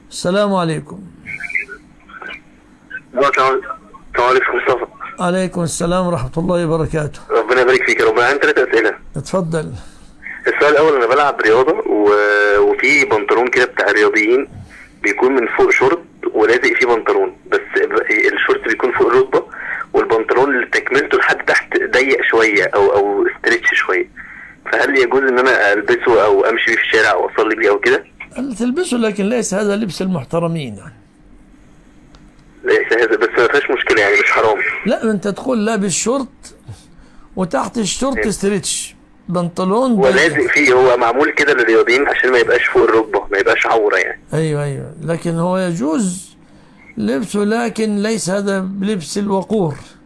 السلام عليكم السلام عليكم مصطفى عليكم السلام ورحمة الله وبركاته ربنا يبارك فيك يا رب عندي ثلاث اسئله اتفضل السؤال الاول انا بلعب رياضه و... وفي بنطلون كده بتاع رياضيين بيكون من فوق شورت ولازق فيه بنطلون بس ال- الشورت بيكون فوق الركبه والبنطلون اللي تكملته لحد تحت ضيق شويه او او استريتش شويه فهل يجوز ان انا البسه او امشي بيه في الشارع او اصلي بيه او كده؟ تلبسه لكن ليس هذا لبس المحترمين يعني. ليس هذا بس ما فيهاش مشكله يعني مش حرام لا انت تقول لابس شورت وتحت الشورت ستريتش بنطلون هو ضيق. لازق فيه هو معمول كده للرياضيين عشان ما يبقاش فوق الركبه ما يبقاش عوره يعني ايوه ايوه لكن هو يجوز لبسه لكن ليس هذا لبس الوقور